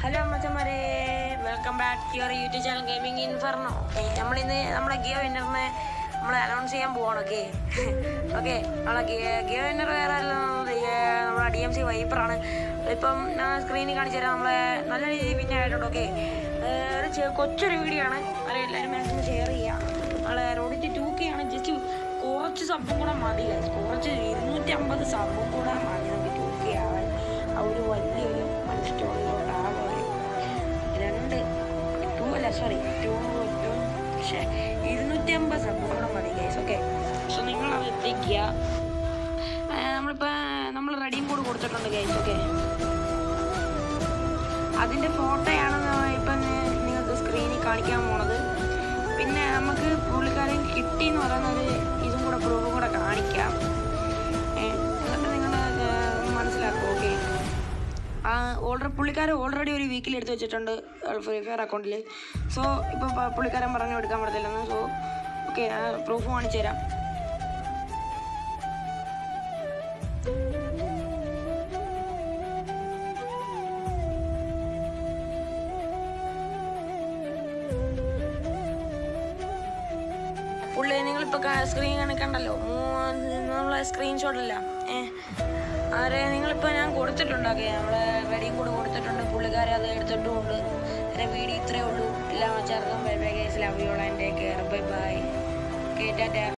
Hello മച്ചന്മാരെ welcome back to your YouTube channel Gaming Inferno നമ്മളിന്ന് നമ്മുടെ ഗിയോ വിന്നറിനെ നമ്മൾ അനൗൺസ് ചെയ്യാൻ പോവാണ് ഓക്കെ ഓക്കെ നമ്മളെ ഗിയോ വിന്നർ വേറെ അല്ല നമ്മുടെ ഡി എം സി വൈപ്പറാണ് ഇപ്പം ഞാൻ സ്ക്രീനിൽ കാണിച്ചു തരാം നമ്മളെ നല്ല രീതിയിൽ പിന്നെ ആയിട്ടുണ്ട് ഓക്കെ ഒരു ചെ- കൊച്ചൊരു വീഡിയോ ആണ് അത് എല്ലാവരും മാക്സിമം ഷെയർ ചെയ്യുക നമ്മളെ റോഡിറ്റ് ടു കെ ആണ് ജസ്റ്റ് കുറച്ച് സംഭവം കൂടെ മതി guys. കുറച്ച് ഇരുന്നൂറ്റി അമ്പത് സംഭവം കൂടെ മതി നമുക്ക് ടു കെ ആവാൻ ആ ഒരു വലിയൊരു സ്റ്റോറിയിലോട്ട് ആകെ ഒരു രണ്ട് ടു അല്ല സോറി ടു ടു പക്ഷേ ഇരുന്നൂറ്റി അമ്പത് സംഭവം കൂടെ മതി ഗൈസ് ഓക്കെ സോ നിങ്ങൾ അത് എത്തിക്കുക ആ, നമ്മളിപ്പോൾ നമ്മൾ റെഡിയും കൂടെ കൊടുത്തിട്ടുണ്ട് ഗൈസ് ഓക്കെ അതിൻ്റെ ഫോട്ടോയാണ് ഇപ്പം നിങ്ങൾക്ക് സ്ക്രീനിൽ കാണിക്കാൻ പോണത് പിന്നെ നമുക്ക് പുള്ളിക്കാരൻ കിട്ടി എന്ന് പറയുന്നത് ഇതും കൂടെ പ്രൂഫും കൂടെ കാണിക്കാം ഏ, എന്നിട്ട് നിങ്ങൾ മനസ്സിലാക്കും ഓക്കെ ഓൾറെഡി പുള്ളിക്കാരൻ ഓൾറെഡി ഒരു വീക്കിൽ എടുത്ത് വെച്ചിട്ടുണ്ട് ഫ്രീ ഫയർ അക്കൗണ്ടിൽ സോ ഇപ്പോൾ പുള്ളിക്കാരൻ പറഞ്ഞു എടുക്കാൻ പറ്റത്തില്ലെന്ന് സോ ഓക്കെ പ്രൂഫ് കാണിച്ചു തരാം പുള്ളി നിങ്ങളിപ്പോൾ സ്ക്രീൻ കണ്ടല്ലോ നമ്മളെ സ്ക്രീൻഷോട്ടല്ല ഏ അവരെ നിങ്ങളിപ്പോൾ ഞാൻ കൊടുത്തിട്ടുണ്ടാക്കി നമ്മളെ വെടിയും കൂടെ കൊടുത്തിട്ടുണ്ട് പുള്ളിക്കാരെ അത് എടുത്തിട്ടുമുണ്ട് എൻ്റെ വീഡിയോ ഇത്രയേ ഉള്ളൂ എല്ലാ ചേർക്കും ബൈ ബൈ കേസിൽ അവയോളെ എൻ്റെ care bye bye okay Tata